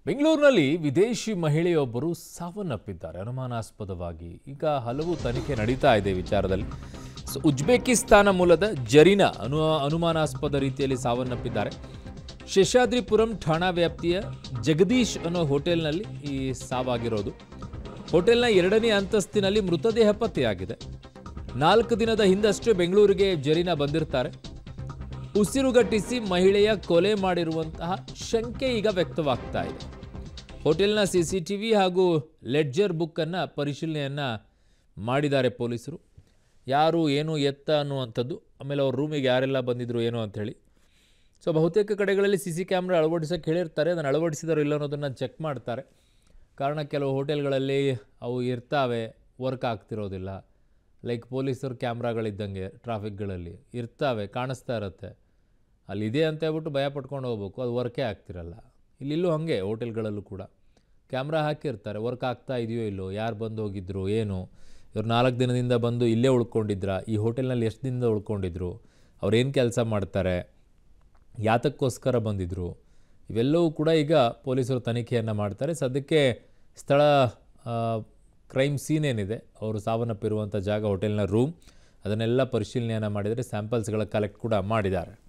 ಬೆಂಗಳೂರಿನಲ್ಲಿ ವಿದೇಶಿ ಮಹಿಳೆಯೊಬ್ಬರು ಸಾವನ್ನಪ್ಪಿದ್ದಾರೆ ಅನುಮಾನಾಸ್ಪದವಾಗಿ ಈಗ ಹಲವು ತನಿಖೆ ನಡೀತಾ ಇದೆ ಈ ವಿಚಾರದಲ್ಲಿ ಸೊ ಉಜ್ಬೇಕಿಸ್ತಾನ ಮೂಲದ ಜರೀನಾ ಅನು ಅನುಮಾನಾಸ್ಪದ ರೀತಿಯಲ್ಲಿ ಸಾವನ್ನಪ್ಪಿದ್ದಾರೆ ಶೇಷಾದ್ರಿಪುರಂ ಠಾಣಾ ವ್ಯಾಪ್ತಿಯ ಜಗದೀಶ್ ಅನ್ನೋ ಹೋಟೆಲ್ನಲ್ಲಿ ಈ ಸಾವಾಗಿರೋದು ಹೋಟೆಲ್ನ ಎರಡನೇ ಅಂತಸ್ತಿನಲ್ಲಿ ಮೃತದೇಹ ಪತ್ತೆಯಾಗಿದೆ ನಾಲ್ಕು ದಿನದ ಹಿಂದಷ್ಟೇ ಬೆಂಗಳೂರಿಗೆ ಜರೀನಾ ಬಂದಿರ್ತಾರೆ ಉಸಿರುಗಟ್ಟಿಸಿ ಮಹಿಳೆಯ ಕೊಲೆ ಮಾಡಿರುವಂತಹ ಶಂಕೆ ಈಗ ವ್ಯಕ್ತವಾಗ್ತಾ ಇದೆ ಹೋಟೆಲ್ನ ಸಿ ಸಿ ಟಿ ವಿ ಹಾಗೂ ಲೆಡ್ಜರ್ ಬುಕ್ಕನ್ನು ಪರಿಶೀಲನೆಯನ್ನು ಮಾಡಿದ್ದಾರೆ ಪೊಲೀಸರು ಯಾರು ಏನು ಎತ್ತ ಅನ್ನುವಂಥದ್ದು ಆಮೇಲೆ ಅವ್ರ ರೂಮಿಗೆ ಯಾರೆಲ್ಲ ಬಂದಿದ್ರು ಏನು ಅಂಥೇಳಿ ಸೊ ಬಹುತೇಕ ಕಡೆಗಳಲ್ಲಿ ಸಿ ಸಿ ಕ್ಯಾಮ್ರಾ ಅಳವಡಿಸೋಕೆ ಹೇಳಿರ್ತಾರೆ ಅದನ್ನು ಅಳವಡಿಸಿದಾರೋ ಇಲ್ಲ ಅನ್ನೋದನ್ನು ಚೆಕ್ ಮಾಡ್ತಾರೆ ಕಾರಣ ಕೆಲವು ಹೋಟೆಲ್ಗಳಲ್ಲಿ ಅವು ಇರ್ತಾವೆ ವರ್ಕ್ ಆಗ್ತಿರೋದಿಲ್ಲ ಲೈಕ್ ಪೊಲೀಸರು ಕ್ಯಾಮ್ರಾಗಳಿದ್ದಂಗೆ ಟ್ರಾಫಿಕ್ಗಳಲ್ಲಿ ಇರ್ತಾವೆ ಕಾಣಿಸ್ತಾ ಇರುತ್ತೆ ಅಲ್ಲಿ ಇದೆ ಅಂತ ಹೇಳ್ಬಿಟ್ಟು ಭಯ ಪಟ್ಕೊಂಡು ಹೋಗ್ಬೇಕು ಅದು ವರ್ಕೇ ಆಗ್ತಿರಲ್ಲ ಇಲ್ಲಿಲ್ಲೂ ಹಾಗೆ ಹೋಟೆಲ್ಗಳಲ್ಲೂ ಕೂಡ ಕ್ಯಾಮ್ರಾ ಹಾಕಿರ್ತಾರೆ ವರ್ಕ್ ಆಗ್ತಾ ಇದೆಯೋ ಇಲ್ಲೋ ಯಾರು ಬಂದು ಹೋಗಿದ್ರು ಏನು ಇವ್ರು ನಾಲ್ಕು ದಿನದಿಂದ ಬಂದು ಇಲ್ಲೇ ಉಳ್ಕೊಂಡಿದ್ರಾ ಈ ಹೋಟೆಲ್ನಲ್ಲಿ ಎಷ್ಟು ದಿನದಿಂದ ಉಳ್ಕೊಂಡಿದ್ರು ಅವ್ರೇನು ಕೆಲಸ ಮಾಡ್ತಾರೆ ಯಾತಕ್ಕೋಸ್ಕರ ಬಂದಿದ್ದರು ಇವೆಲ್ಲವೂ ಕೂಡ ಈಗ ಪೊಲೀಸರು ತನಿಖೆಯನ್ನು ಮಾಡ್ತಾರೆ ಸದ್ಯಕ್ಕೆ ಸ್ಥಳ ಕ್ರೈಮ್ ಸೀನ್ ಏನಿದೆ ಅವರು ಸಾವನ್ನಪ್ಪಿರುವಂಥ ಜಾಗ ಹೋಟೆಲ್ನ ರೂಮ್ ಅದನ್ನೆಲ್ಲ ಪರಿಶೀಲನೆಯನ್ನು ಮಾಡಿದರೆ ಸ್ಯಾಂಪಲ್ಸ್ಗಳ ಕಲೆಕ್ಟ್ ಕೂಡ ಮಾಡಿದ್ದಾರೆ